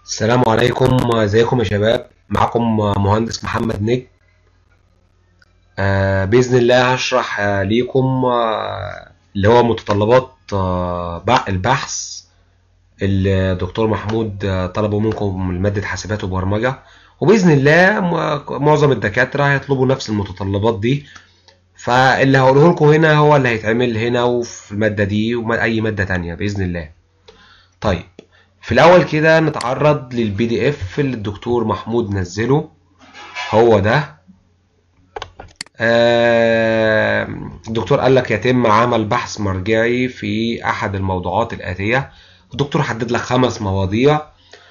السلام عليكم ازيكم يا شباب معكم مهندس محمد نجم آه بإذن الله هشرح آه ليكم آه اللي هو متطلبات آه بع- البحث اللي الدكتور محمود آه طلبوا منكم مادة حاسبات وبرمجة وبإذن الله م- معظم الدكاترة هيطلبوا نفس المتطلبات دي فاللي هقوله لكم هنا هو اللي هيتعمل هنا وفي المادة دي وأي مادة تانية بإذن الله طيب في الأول كده نتعرض للبي دي اف اللي الدكتور محمود نزله هو ده آه، الدكتور قال لك يتم عمل بحث مرجعي في أحد الموضوعات الآتية الدكتور حدد لك خمس مواضيع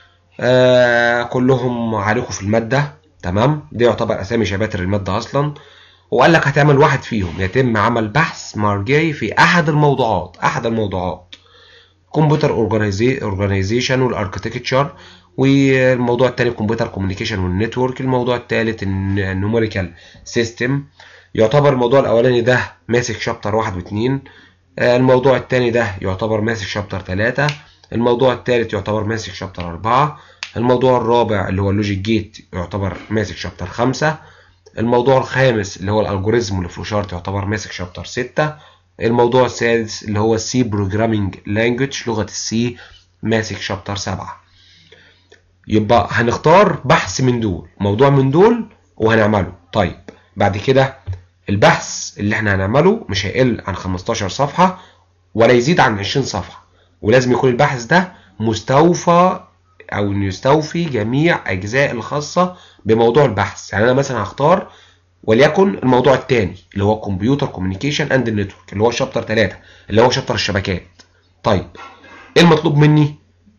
آه، كلهم عليكم في المادة تمام دي يعتبر أسامي شباتر المادة أصلا وقال لك هتعمل واحد فيهم يتم عمل بحث مرجعي في أحد الموضوعات أحد الموضوعات كمبيوتر اورجانيزيشن والاركتكتشر والموضوع الثاني كمبيوتر كوميونيكيشن والنتورك الموضوع الثالث النوميريكال سيستم يعتبر الموضوع الاولاني ده ماسك شابتر واحد واثنين آه، الموضوع الثاني ده يعتبر ماسك شابتر ثلاثة الموضوع الثالث يعتبر ماسك شابتر أربعة الموضوع الرابع اللي هو اللوجيك جيت يعتبر ماسك شابتر خمسة الموضوع الخامس اللي هو الالجوريزم والفلو شارت يعتبر ماسك شابتر ستة الموضوع السادس اللي هو السي بروجرامينج لانجوج لغة السي ماسك شابتر سبعة يبقى هنختار بحث من دول موضوع من دول وهنعمله طيب بعد كده البحث اللي احنا هنعمله مش هيقل عن 15 صفحة ولا يزيد عن 20 صفحة ولازم يكون البحث ده مستوفى او إنه يستوفي جميع اجزاء الخاصة بموضوع البحث يعني انا مثلا هختار وليكن الموضوع الثاني اللي هو كمبيوتر كوميونيكيشن اند نتورك اللي هو شابتر 3 اللي هو شابتر الشبكات طيب ايه المطلوب مني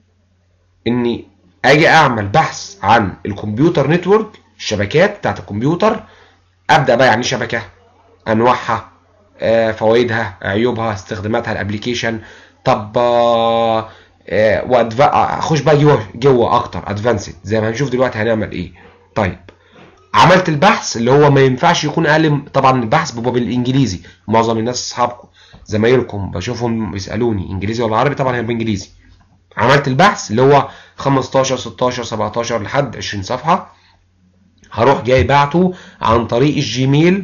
اني اجي اعمل بحث عن الكمبيوتر نتورك الشبكات بتاعت الكمبيوتر ابدا بقى يعني إيه شبكه انواعها آه، فوائدها عيوبها استخداماتها الابليكيشن طب آه، آه، وأدف- اخش بقى جوه جوه اكتر ادفانسد زي ما هنشوف دلوقتي هنعمل ايه طيب عملت البحث اللي هو ما ينفعش يكون اقل من- طبعا البحث بيبقى بالانجليزي معظم الناس اصحابكم زمايلكم بشوفهم بيسالوني انجليزي ولا عربي طبعا هيبقى انجليزي عملت البحث اللي هو 15 16 17 لحد 20 صفحه هروح جاي بعته عن طريق الجيميل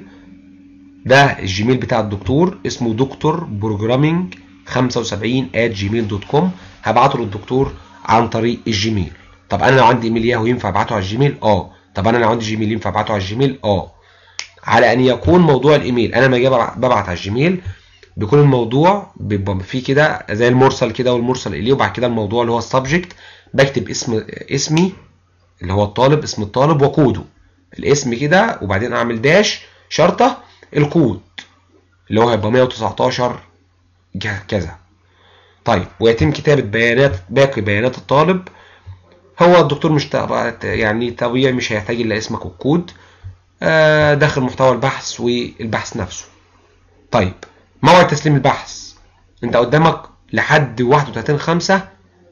ده الجيميل بتاع الدكتور اسمه دكتور بروجرامينج 75 at gmail دوت كوم هبعته للدكتور عن طريق الجيميل طب انا لو عندي ايميل ياهو ينفع ابعته على الجيميل اه طب انا لو عندي جيميل ينفع ابعته على الجيميل اه على ان يكون موضوع الايميل انا لما اجي ببع- ببعت على الجيميل بيكون الموضوع بيبقى فيه كده زي المرسل كده والمرسل اليه وبعد كده الموضوع اللي هو السبجكت بكتب اسم اسمي اللي هو الطالب اسم الطالب وكوده الاسم كده وبعدين اعمل داش شرطه الكود اللي هو هيبقى 119 ج- كذا طيب ويتم كتابة بيانات باقي بيانات الطالب هو الدكتور مش تق- يعني طبيعي مش هيحتاج الا اسمك والكود آه، داخل محتوى البحث والبحث نفسه طيب موعد تسليم البحث انت قدامك لحد 31 5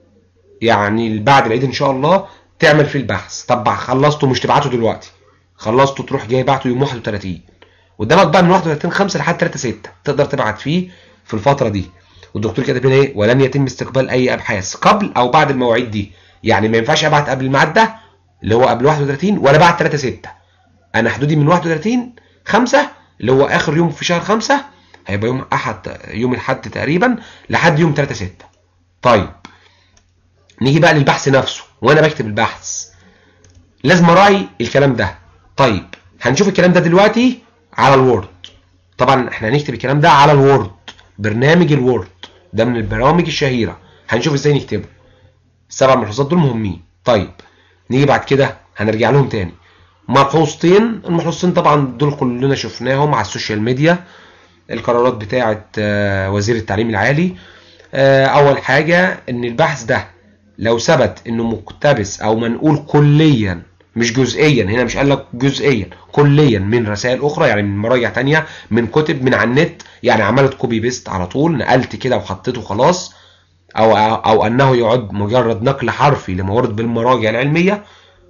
يعني بعد العيد ان شاء الله تعمل فيه البحث طب خلصته مش تبعته دلوقتي خلصته تروح جاي بعته يوم 31 قدامك بقى من 31 5 لحد 3 6 تقدر تبعت فيه في الفتره دي والدكتور كاتب هنا ايه ولن يتم استقبال اي ابحاث قبل او بعد المواعيد دي يعني ما ينفعش ابعت قبل الميعاد ده اللي هو قبل 31 ولا بعد 3 6 انا حدودي من 31 5 اللي هو اخر يوم في شهر 5 هيبقى يوم احد يوم الاحد تقريبا لحد يوم 3 6 طيب نيجي بقى للبحث نفسه وانا بكتب البحث لازم اراعي الكلام ده طيب هنشوف الكلام ده دلوقتي على الوورد طبعا احنا هنكتب الكلام ده على الوورد برنامج الوورد ده من البرامج الشهيره هنشوف ازاي نكتبه السبع ملحوظات دول مهمين طيب نيجي بعد كده هنرجع لهم تاني ملحوظتين الملحوظتين طبعا دول كلنا شفناهم على السوشيال ميديا القرارات بتاعه آه، وزير التعليم العالي آه، اول حاجه ان البحث ده لو ثبت انه مقتبس او منقول كليا مش جزئيا هنا مش قال لك جزئيا كليا من رسائل اخرى يعني من مراجع تانية من كتب من على النت يعني عملت كوبي بيست على طول نقلت كده وحطيته خلاص او او انه يعد مجرد نقل حرفي لما ورد بالمراجع العلميه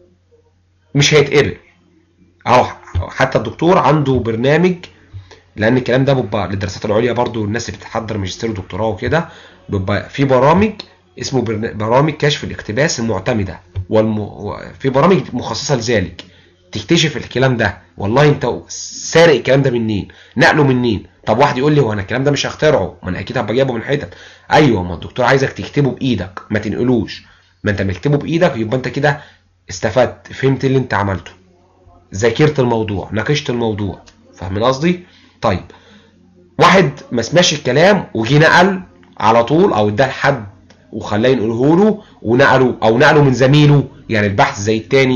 مش هيتقبل او حتى الدكتور عنده برنامج لان الكلام ده بيبقى للدراسات العليا برضو الناس اللي بتحضر ماجستير ودكتوراه وكده بيبقى في برامج اسمه برن- برامج كشف الاقتباس المعتمده والم... في برامج مخصصه لذلك تكتشف الكلام ده والله انت سارق الكلام ده منين نقله منين طب واحد يقول لي هو انا الكلام ده مش هخترعه ما انا اكيد هبقى جايبه من حتت ايوه ما الدكتور عايزك تكتبه بايدك ما تنقلوش ما انت مكتبه بايدك يبقى انت كده استفدت فهمت اللي انت عملته ذاكرت الموضوع ناقشت الموضوع فاهمين قصدي طيب واحد ما سمعش الكلام وجي نقل على طول او اداه لحد وخلاه ينقله له ونقله او نقله من زميله يعني البحث زي التاني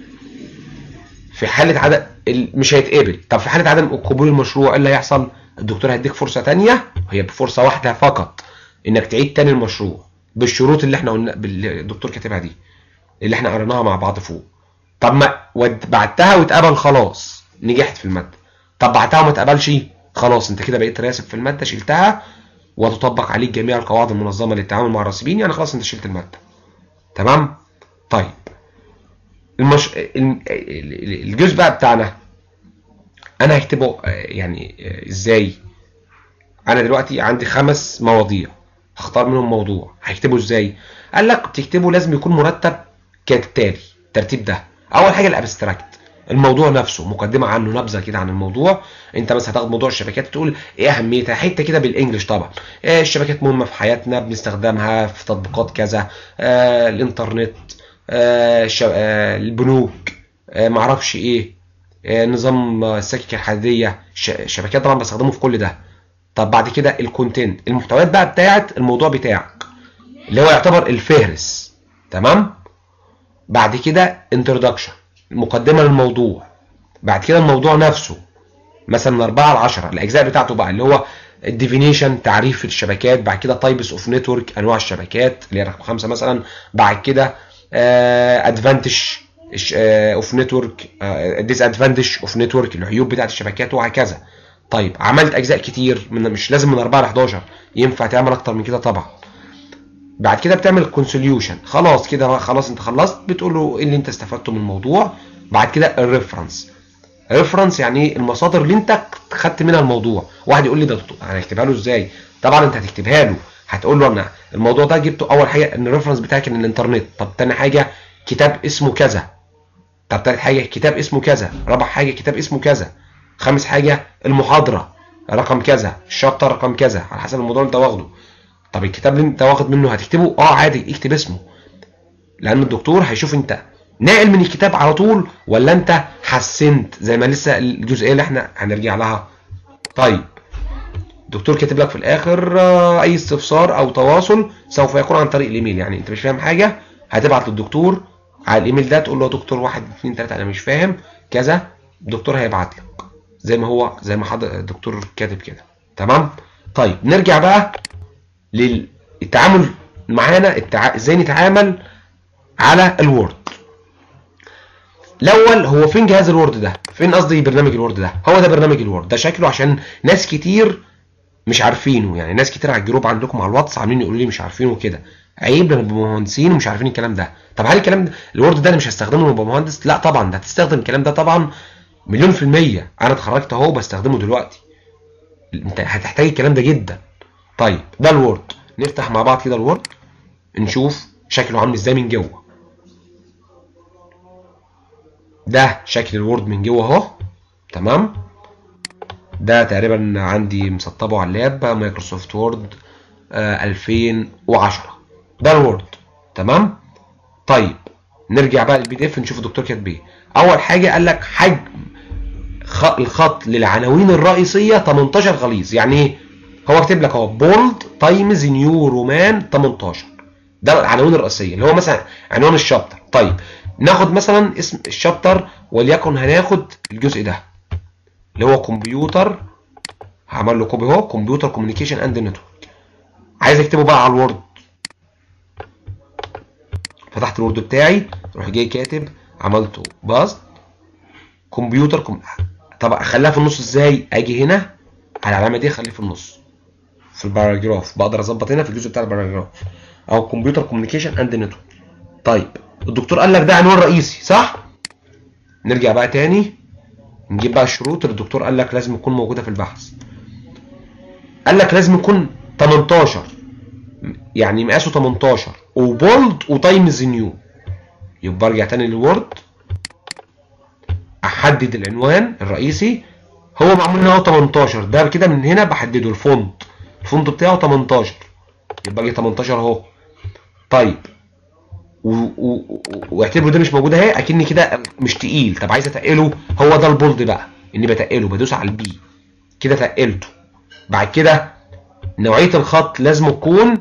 في حاله عدم مش هيتقبل طب في حاله عدم قبول المشروع ايه اللي هيحصل الدكتور هيديك فرصه تانية هي بفرصه واحده فقط انك تعيد تاني المشروع بالشروط اللي احنا قلنا الدكتور كاتبها دي اللي احنا قريناها مع بعض فوق طب ما بعتها واتقبل خلاص نجحت في الماده طب بعتها وما اتقبلش خلاص انت كده بقيت راسب في الماده شلتها وتطبق عليك جميع القواعد المنظمه للتعامل مع الراسبين يعني خلاص انت شلت الماده تمام طيب المش... الجزء بقى بتاعنا انا هكتبه يعني ازاي انا دلوقتي عندي خمس مواضيع هختار منهم موضوع هكتبه ازاي قال لك بتكتبه لازم يكون مرتب كالتالي الترتيب ده اول حاجه الابستراكت الموضوع نفسه مقدمه عنه نبذه كده عن الموضوع انت بس هتاخد موضوع الشبكات تقول ايه اهميتها حته كده بالانجلش طبعا إيه الشبكات مهمه في حياتنا بنستخدمها في تطبيقات كذا آه الانترنت آه آه البنوك آه معرفش ايه آه نظام السكك الحديديه الشبكات طبعا بستخدمه في كل ده طب بعد كده الكونتنت المحتويات بقى بتاعت الموضوع بتاعك اللي هو يعتبر الفهرس تمام بعد كده انترودكشن مقدمه للموضوع بعد كده الموضوع نفسه مثلا من 4 ل 10 الاجزاء بتاعته بقى اللي هو الديفينيشن تعريف الشبكات بعد كده تايبس اوف نتورك انواع الشبكات اللي هي رقم 5 مثلا بعد كده ادفانتج اوف نتورك ديس ادفانتج اوف نتورك العيوب بتاعت الشبكات وهكذا طيب عملت اجزاء كتير من مش لازم من 4 ل 11 ينفع تعمل اكتر من كده طبعا بعد كده بتعمل كونسوليوشن خلاص كده خلاص انت خلصت بتقول له ايه اللي انت استفدته من الموضوع بعد كده الريفرنس ريفرنس يعني المصادر اللي انت خدت منها الموضوع واحد يقول لي ده انا هكتبها له ازاي طبعا انت هتكتبها له هتقول له انا الموضوع ده جبته اول حاجه ان الريفرنس بتاعك من الانترنت طب تاني حاجه كتاب اسمه كذا طب تالت حاجه كتاب اسمه كذا رابع حاجه كتاب اسمه كذا خامس حاجه المحاضره رقم كذا الشابتر رقم كذا على حسب الموضوع اللي انت واخده طب الكتاب اللي انت واخد منه هتكتبه اه عادي اكتب اسمه لان الدكتور هيشوف انت ناقل من الكتاب على طول ولا انت حسنت زي ما لسه الجزئيه اللي احنا هنرجع لها طيب الدكتور كاتب لك في الاخر اي استفسار او تواصل سوف يكون عن طريق الايميل يعني انت مش فاهم حاجه هتبعت للدكتور على الايميل ده تقول له يا دكتور واحد اثنين ثلاثه انا مش فاهم كذا الدكتور هيبعت لك زي ما هو زي ما حضر الدكتور كاتب كده تمام طيب نرجع بقى للتعامل معانا التع... ازاي نتعامل على الوورد الاول هو فين جهاز الوورد ده فين قصدي برنامج الوورد ده هو ده برنامج الوورد ده شكله عشان ناس كتير مش عارفينه يعني ناس كتير على الجروب عندكم على الواتس عاملين يقولوا لي مش عارفينه كده عيب لما نبقى مهندسين ومش عارفين الكلام ده طب هل الكلام ده الوورد ده انا مش هستخدمه لما ابقى مهندس لا طبعا ده هتستخدم الكلام ده طبعا مليون في المية انا اتخرجت اهو بستخدمه دلوقتي انت هتحتاج الكلام ده جدا طيب ده الوورد نفتح مع بعض كده الوورد نشوف شكله عامل ازاي من جوه ده شكل الوورد من جوه اهو تمام ده تقريبا عندي مسطبه على اللاب مايكروسوفت وورد آه 2010 ده الوورد تمام طيب نرجع بقى للبي دي اف نشوف الدكتور كاتب ايه اول حاجه قال لك حجم الخط للعناوين الرئيسيه 18 غليظ يعني ايه هو كاتب لك اهو بولد تايمز نيو رومان 18 ده العناوين الرئيسيه اللي هو مثلا عنوان الشابتر طيب ناخد مثلا اسم الشابتر وليكن هناخد الجزء ده اللي هو كمبيوتر هعمل له كوبي اهو كمبيوتر كوميونيكيشن اند نتورك عايز اكتبه بقى على الوورد فتحت الوورد بتاعي اروح جاي كاتب عملته باست كمبيوتر كم... طب اخليها في النص ازاي اجي هنا على العلامه دي اخليه في النص في الباراجراف بقدر اظبط هنا في الجزء بتاع الباراجراف او كمبيوتر كوميونيكيشن اند نتورك طيب الدكتور قال لك ده عنوان رئيسي صح نرجع بقى تاني نجيب بقى الشروط اللي الدكتور قال لك لازم تكون موجوده في البحث قال لك لازم يكون 18 يعني مقاسه 18 وبولد وتايمز نيو يبقى ارجع تاني للوورد احدد العنوان الرئيسي هو معمول هنا 18 ده كده من هنا بحدده الفونت الفونت بتاعه 18 يبقى اجي 18 اهو طيب واعتبره ده مش موجود اهي اكني كده مش تقيل طب عايز اتقله هو ده البولد بقى اني بتقله بدوس على البي كده تقلته بعد كده نوعيه الخط لازم تكون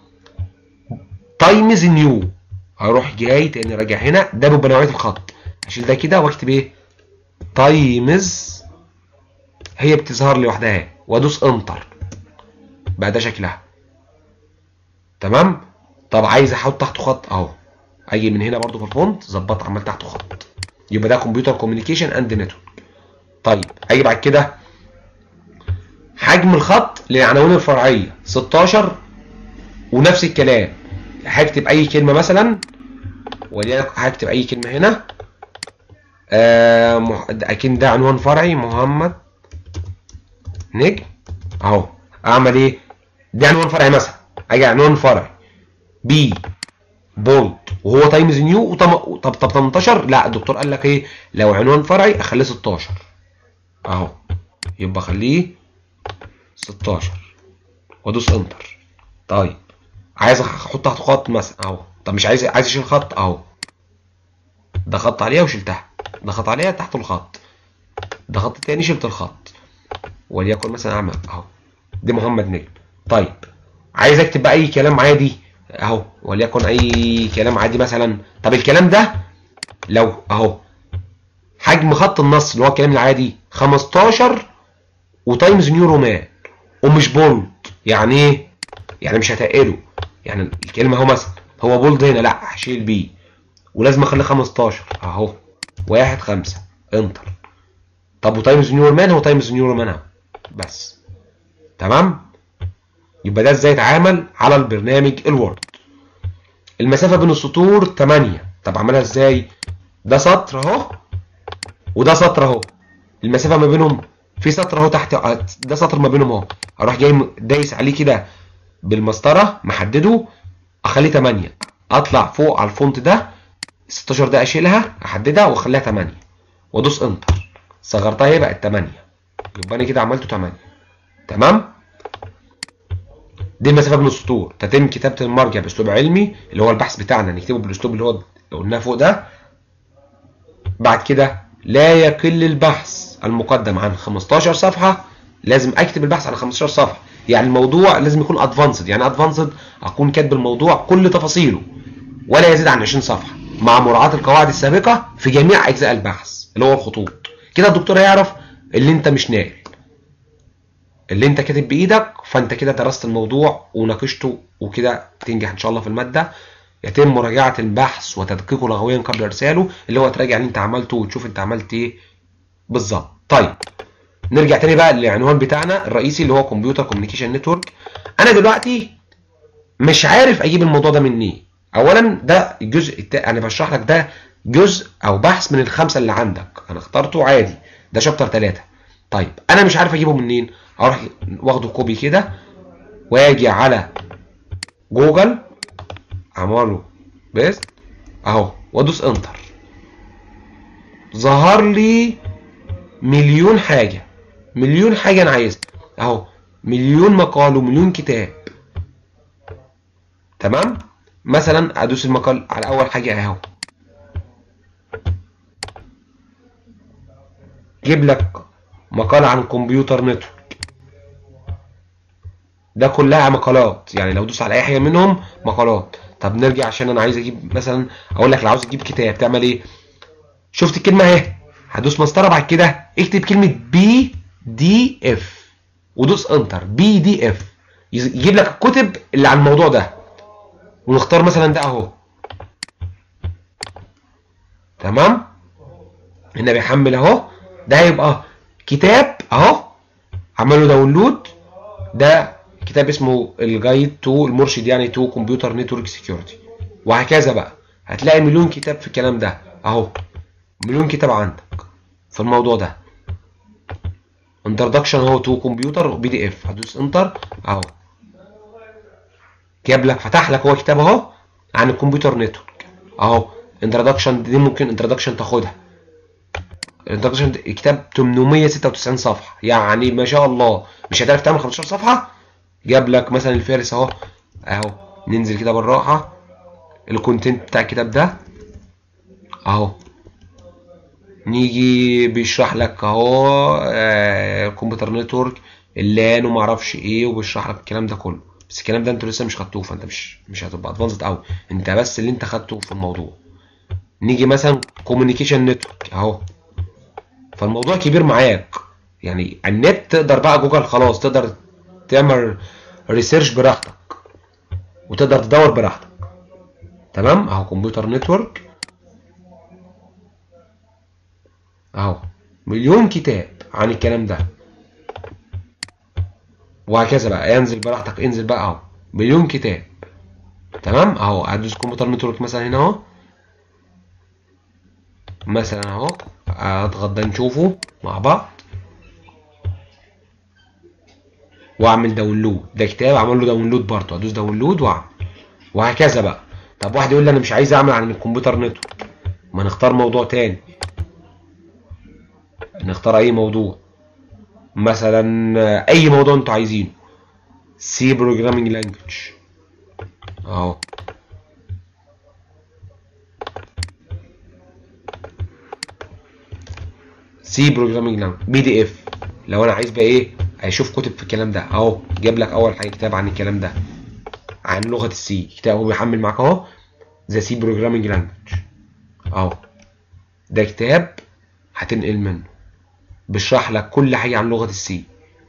تايمز نيو هروح جاي تاني راجع هنا ده بيبقى نوعيه الخط اشيل ده كده واكتب ايه تايمز هي بتظهر لي لوحدها اهي وادوس انتر بقى ده شكلها تمام طب عايز احط تحته خط اهو اجي من هنا برضو في الفونت ظبط عمال تحته خط يبقى ده كمبيوتر كوميونيكيشن اند نتورك طيب اجي بعد كده حجم الخط للعناوين الفرعيه 16 ونفس الكلام هكتب اي كلمه مثلا وليكن هكتب اي كلمه هنا آه مح... اكيد ده عنوان فرعي محمد نجم اهو اعمل ايه ده عنوان فرعي مثلا اجي عنوان فرعي بي بولد وهو تايمز نيو وطم... طب طب 18 لا الدكتور قال لك ايه لو عنوان فرعي اخليه 16 اهو يبقى خليه 16 وادوس انتر طيب عايز احط تحت خط مثلا اهو طب مش عايز عايز اشيل خط اهو ده خط عليها وشلتها ده خط عليها تحت الخط ده خط تاني شلت الخط وليكن مثلا اعمل اهو دي محمد نجم طيب عايز اكتب بقى اي كلام عادي اهو وليكن اي كلام عادي مثلا طب الكلام ده لو اهو حجم خط النص اللي هو الكلام العادي 15 وتايمز نيو رومان ومش بولد يعني ايه يعني مش هتقله يعني الكلمه اهو مثلا هو بولد هنا لا هشيل بيه ولازم اخليه 15 اهو واحد خمسة انتر طب وتايمز نيو رومان هو تايمز نيو رومان اهو بس تمام يبقى ده ازاي يتعامل على البرنامج الوورد المسافه بين السطور 8 طب اعملها ازاي ده سطر اهو وده سطر اهو المسافه ما بينهم في سطر اهو تحت ده سطر ما بينهم اهو اروح جاي دايس عليه كده بالمسطره محدده اخليه 8 اطلع فوق على الفونت ده 16 ده اشيلها احددها واخليها 8 وادوس انتر صغرتها هي بقت 8 يبقى انا كده عملته 8 تمام دي المسافه بين السطور تتم كتابه المرجع باسلوب علمي اللي هو البحث بتاعنا نكتبه بالاسلوب اللي هو اللي قلناه فوق ده بعد كده لا يقل البحث المقدم عن 15 صفحه لازم اكتب البحث على 15 صفحه يعني الموضوع لازم يكون ادفانسد يعني ادفانسد اكون كاتب الموضوع كل تفاصيله ولا يزيد عن 20 صفحه مع مراعاه القواعد السابقه في جميع اجزاء البحث اللي هو الخطوط كده الدكتور هيعرف اللي انت مش ناقل اللي انت كاتب بايدك فانت كده درست الموضوع وناقشته وكده تنجح ان شاء الله في الماده يتم مراجعه البحث وتدقيقه لغويا قبل ارساله اللي هو تراجع اللي انت عملته وتشوف انت عملت ايه بالظبط طيب نرجع تاني بقى للعنوان بتاعنا الرئيسي اللي هو كمبيوتر كوميونيكيشن نتورك انا دلوقتي مش عارف اجيب الموضوع ده منين اولا ده الجزء التا... انا بشرح لك ده جزء او بحث من الخمسه اللي عندك انا اخترته عادي ده شابتر 3 طيب انا مش عارف اجيبه منين اروح واخده كوبي كده واجي على جوجل اعمله بس اهو وادوس انتر ظهر لي مليون حاجه مليون حاجه انا عايزها اهو مليون مقال ومليون كتاب تمام مثلا ادوس المقال على اول حاجه اهو جيب لك مقال عن كمبيوتر نتورك ده كلها مقالات يعني لو دوس على اي حاجه منهم مقالات طب نرجع عشان انا عايز اجيب مثلا اقول لك لو عاوز تجيب كتاب تعمل ايه شفت الكلمه اهي هدوس مسطره بعد كده اكتب كلمه بي دي اف ودوس انتر بي دي اف يجيب لك الكتب اللي عن الموضوع ده ونختار مثلا ده اهو تمام هنا بيحمل اهو ده هيبقى كتاب اهو عمله داونلود ده كتاب اسمه الجايد تو المرشد يعني تو كمبيوتر نتورك سكيورتي وهكذا بقى هتلاقي مليون كتاب في الكلام ده اهو مليون كتاب عندك في الموضوع ده انترودكشن اهو تو كمبيوتر بي دي اف هدوس انتر اهو جاب لك فتح لك هو كتاب اهو عن الكمبيوتر نتورك اهو انترودكشن دي ممكن انترودكشن تاخدها الانترودكشن كتاب 896 صفحه يعني ما شاء الله مش هتعرف تعمل 15 صفحه جاب لك مثلا الفارس اهو اهو ننزل كده بالراحه الكونتنت بتاع الكتاب ده اهو نيجي بيشرح لك اهو آه، الكمبيوتر نتورك اللان وما اعرفش ايه وبيشرح لك الكلام ده كله بس الكلام ده انتوا لسه مش خدتوه فانت مش مش هتبقى ادفانسد قوي انت بس اللي انت خدته في الموضوع نيجي مثلا كوميونيكيشن نتورك اهو فالموضوع كبير معاك يعني على النت تقدر بقى جوجل خلاص تقدر تعمل ريسيرش براحتك وتقدر تدور براحتك تمام اهو كمبيوتر نتورك اهو مليون كتاب عن الكلام ده وهكذا بقى انزل براحتك انزل بقى اهو مليون كتاب تمام اهو هدوس كمبيوتر نتورك مثلا هنا اهو مثلا اهو اضغط ده نشوفه مع بعض واعمل داونلود ده كتاب اعمل له داونلود برضه ادوس داونلود واعمل وهكذا بقى طب واحد يقول لي انا مش عايز اعمل عن الكمبيوتر نتورك ما نختار موضوع تاني نختار اي موضوع مثلا اي موضوع انتوا عايزينه سي بروجرامينج لانجوج اهو سي بروجرامينج لانجوج بي دي اف لو انا عايز بقى ايه اشوف كتب في الكلام ده اهو جاب لك اول حاجه كتاب عن الكلام ده عن لغه السي كتاب هو بيحمل معاك اهو ذا سي بروجرامينج لانجوج اهو ده كتاب هتنقل منه بيشرح لك كل حاجه عن لغه السي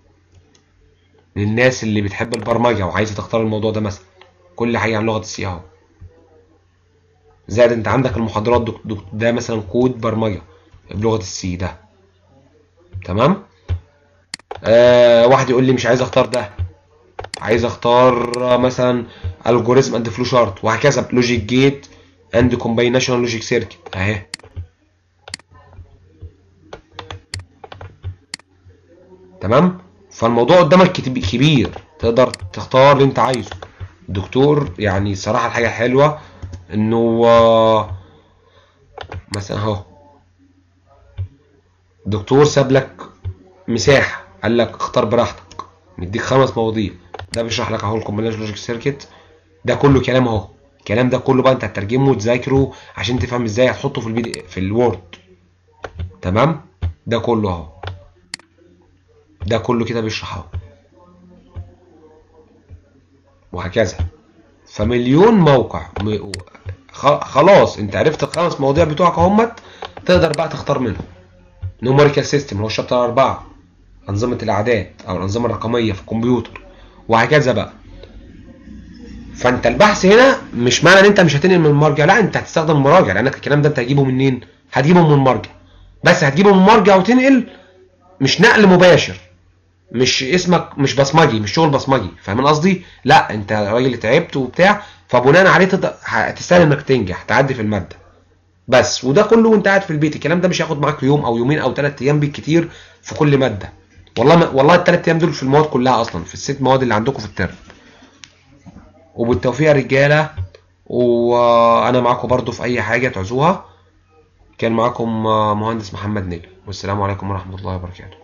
للناس اللي بتحب البرمجه وعايزه تختار الموضوع ده مثلا كل حاجه عن لغه السي اهو زائد انت عندك المحاضرات دك دك ده مثلا كود برمجه بلغه السي ده تمام آه واحد يقول لي مش عايز اختار ده عايز اختار مثلا الجوريزم اند فلو شارت وهكذا لوجيك جيت اند كومباينيشن لوجيك سيركت اهي تمام فالموضوع قدامك كبير تقدر تختار اللي انت عايزه الدكتور يعني صراحه الحاجه حلوه انه مثلا اهو الدكتور ساب لك مساحه قال لك اختار براحتك مديك خمس مواضيع ده بيشرح لك اهو الكومبينيشن لوجيك سيركت ده كله كلام اهو الكلام ده كله بقى انت هتترجمه وتذاكره عشان تفهم ازاي هتحطه في البي في الوورد تمام ده كله اهو ده كله كده بيشرحه وهكذا فمليون موقع خلاص انت عرفت الخمس مواضيع بتوعك اهمت تقدر بقى تختار منهم نوميريكال سيستم هو الشابتر 4 انظمه الاعداد او الانظمه الرقميه في الكمبيوتر وهكذا بقى فانت البحث هنا مش معنى ان انت مش هتنقل من المرجع لا انت هتستخدم المراجع لانك الكلام ده انت هتجيبه منين هتجيبه من المرجع بس هتجيبه من المرجع وتنقل مش نقل مباشر مش اسمك مش بصمجي مش شغل بصمجي فاهمين قصدي لا انت راجل تعبت وبتاع فبناء عليه هتستاهل انك تنجح تعدي في الماده بس وده كله وانت قاعد في البيت الكلام ده مش هياخد معاك يوم او يومين او ثلاث ايام بالكتير في كل ماده والله ما والله الثلاث ايام دول في المواد كلها اصلا في الست مواد اللي عندكم في الترم وبالتوفيق يا رجاله وانا معاكم برضو في اي حاجه تعوزوها كان معاكم مهندس محمد نجم والسلام عليكم ورحمه الله وبركاته